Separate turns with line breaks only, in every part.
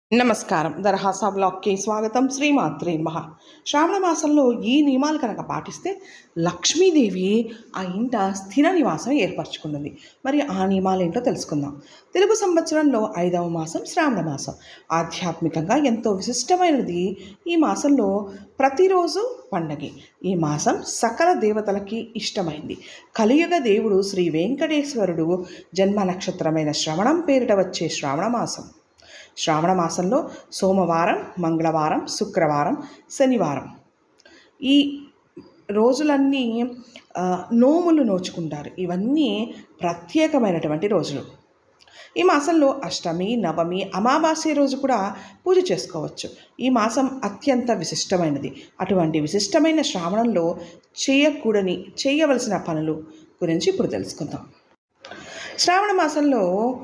నమస్కారం దరహాసా బ్లాగ్కి స్వాగతం శ్రీమాత్రి మహా శ్రావణ మాసంలో ఈ నియమాలు కనుక పాటిస్తే లక్ష్మీదేవి ఆ ఇంట స్థిర నివాసం ఏర్పరచుకున్నది మరి ఆ నియమాలు ఏంటో తెలుసుకుందాం తెలుగు సంవత్సరంలో ఐదవ మాసం శ్రావణ మాసం ఆధ్యాత్మికంగా ఎంతో విశిష్టమైనది ఈ మాసంలో ప్రతిరోజు పండగే ఈ మాసం సకల దేవతలకి ఇష్టమైంది కలియుగ దేవుడు శ్రీ వెంకటేశ్వరుడు జన్మ నక్షత్రమైన శ్రవణం పేరిట వచ్చే శ్రావణ మాసం శ్రావణ మాసంలో సోమవారం మంగళవారం శుక్రవారం శనివారం ఈ రోజులన్నీ ఆ, నోములు నోచుకుంటారు ఇవన్నీ ప్రత్యేకమైనటువంటి రోజులు ఈ మాసంలో అష్టమి నవమి అమావాస్య రోజు కూడా పూజ చేసుకోవచ్చు ఈ మాసం అత్యంత విశిష్టమైనది అటువంటి విశిష్టమైన శ్రావణంలో చేయకూడని చేయవలసిన పనులు గురించి ఇప్పుడు తెలుసుకుందాం శ్రావణ మాసంలో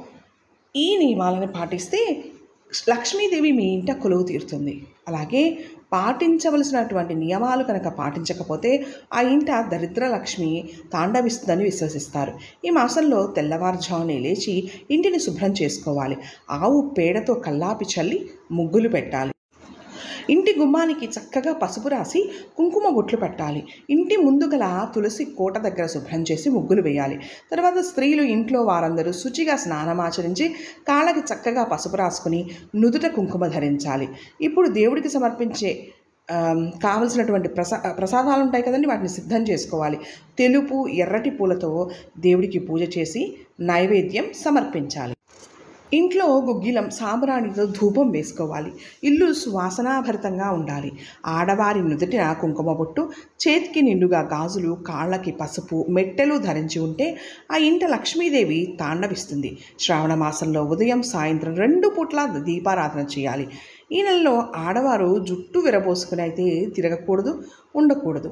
ఈ నియమాలను పాటిస్తే లక్ష్మీదేవి మీ ఇంట కొలువు తీరుతుంది అలాగే పాటించవలసినటువంటి నియమాలు కనుక పాటించకపోతే ఆ ఇంట దరిద్ర లక్ష్మి తాండవిస్తుందని విశ్వసిస్తారు ఈ మాసంలో తెల్లవారుజామునే లేచి ఇంటిని శుభ్రం చేసుకోవాలి ఆవు పేడతో కల్లాపి చల్లి ముగ్గులు పెట్టాలి ఇంటి గుమ్మానికి చక్కగా పసుపు రాసి కుంకుమ బొట్లు పెట్టాలి ఇంటి ముందు గల తులసి కోట దగ్గర శుభ్రం చేసి ముగ్గులు వేయాలి తర్వాత స్త్రీలు ఇంట్లో వారందరూ శుచిగా స్నానమాచరించి కాళ్ళకి చక్కగా పసుపు రాసుకుని నుదుట కుంకుమ ధరించాలి ఇప్పుడు దేవుడికి సమర్పించే ఆమ్, కావలసినటువంటి ప్రసా ప్రసాదాలు ఉంటాయి కదండి వాటిని సిద్ధం చేసుకోవాలి తెలుపు ఎర్రటి పూలతో దేవుడికి పూజ చేసి నైవేద్యం సమర్పించాలి ఇంట్లో గుగ్గిలం సాంబ్రాణితో ధూపం వేసుకోవాలి ఇల్లు సువాసనాభరితంగా ఉండాలి ఆడవారి నుదుటిన కుంకుమ బొట్టు చేతికి నిండుగా గాజులు కాళ్ళకి పసుపు మెట్టెలు ధరించి ఉంటే ఆ ఇంట లక్ష్మీదేవి తాండవిస్తుంది శ్రావణ మాసంలో ఉదయం సాయంత్రం రెండు పూట్ల దీపారాధన చేయాలి ఈ నెలలో ఆడవారు జుట్టు విరబోసుకుని అయితే తిరగకూడదు ఉండకూడదు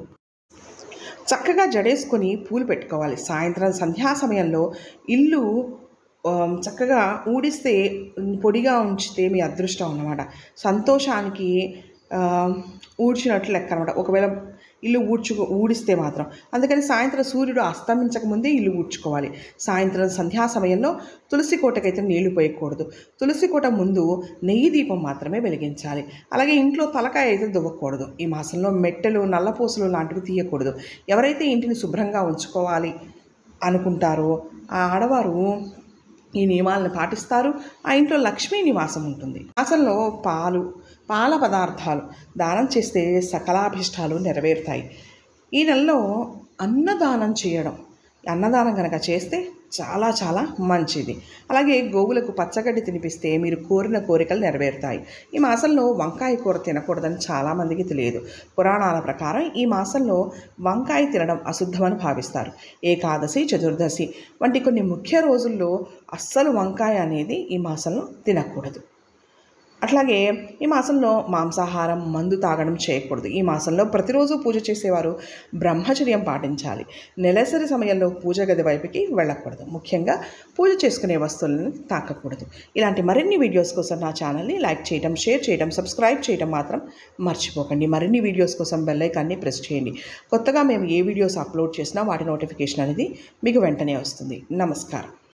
చక్కగా జడేసుకొని పూలు పెట్టుకోవాలి సాయంత్రం సంధ్యా సమయంలో ఇల్లు ఆమ్, చక్కగా ఊడిస్తే పొడిగా ఉంచితే మీ అదృష్టం అన్నమాట సంతోషానికి ఆ, ఊడ్చినట్లు లెక్క అనమాట ఒకవేళ ఇల్లు ఊడ్చు ఊడిస్తే మాత్రం అందుకని సాయంత్రం సూర్యుడు అస్తమించక ముందే ఇల్లు ఊడ్చుకోవాలి సాయంత్రం సంధ్యా సమయంలో తులసి కోటకైతే నీళ్లు పోయకూడదు తులసి కోట ముందు నెయ్యి దీపం మాత్రమే వెలిగించాలి అలాగే ఇంట్లో తలకాయ అయితే దువ్వకూడదు ఈ మాసంలో మెట్టెలు నల్లపూసలు లాంటివి తీయకూడదు ఎవరైతే ఇంటిని శుభ్రంగా ఉంచుకోవాలి అనుకుంటారో ఆ ఆడవారు ఈ నియమాలను పాటిస్తారు ఆ ఇంట్లో లక్ష్మీ నివాసం ఉంటుంది మాసంలో పాలు పాల పదార్థాలు దానం చేస్తే సకలాభిష్టాలు నెరవేరుతాయి ఈ నెలలో అన్నదానం చేయడం అన్నదానం కనుక చేస్తే చాలా చాలా మంచిది అలాగే గోవులకు పచ్చగడ్డి తినిపిస్తే మీరు కోరిన కోరికలు నెరవేరుతాయి ఈ మాసంలో వంకాయ కూర తినకూడదని చాలామందికి తెలియదు పురాణాల ప్రకారం ఈ మాసంలో వంకాయ తినడం అశుద్ధమని భావిస్తారు ఏకాదశి చతుర్దశి వంటి కొన్ని ముఖ్య రోజుల్లో అస్సలు వంకాయ అనేది ఈ మాసంలో తినకూడదు అట్లాగే ఈ మాసంలో మాంసాహారం మందు తాగడం చేయకూడదు ఈ మాసంలో ప్రతిరోజు పూజ చేసేవారు బ్రహ్మచర్యం పాటించాలి నెలసరి సమయంలో పూజ గది వైపుకి వెళ్ళకూడదు ముఖ్యంగా పూజ చేసుకునే వస్తువులను తాకకూడదు ఇలాంటి మరిన్ని వీడియోస్ కోసం నా ఛానల్ని లైక్ చేయడం షేర్ చేయడం సబ్స్క్రైబ్ చేయడం మాత్రం మర్చిపోకండి మరిన్ని వీడియోస్ కోసం బెల్ ఐకాన్ని ప్రెస్ చేయండి కొత్తగా మేము ఏ వీడియోస్ అప్లోడ్ చేసినా వాటి నోటిఫికేషన్ అనేది మీకు వెంటనే వస్తుంది నమస్కారం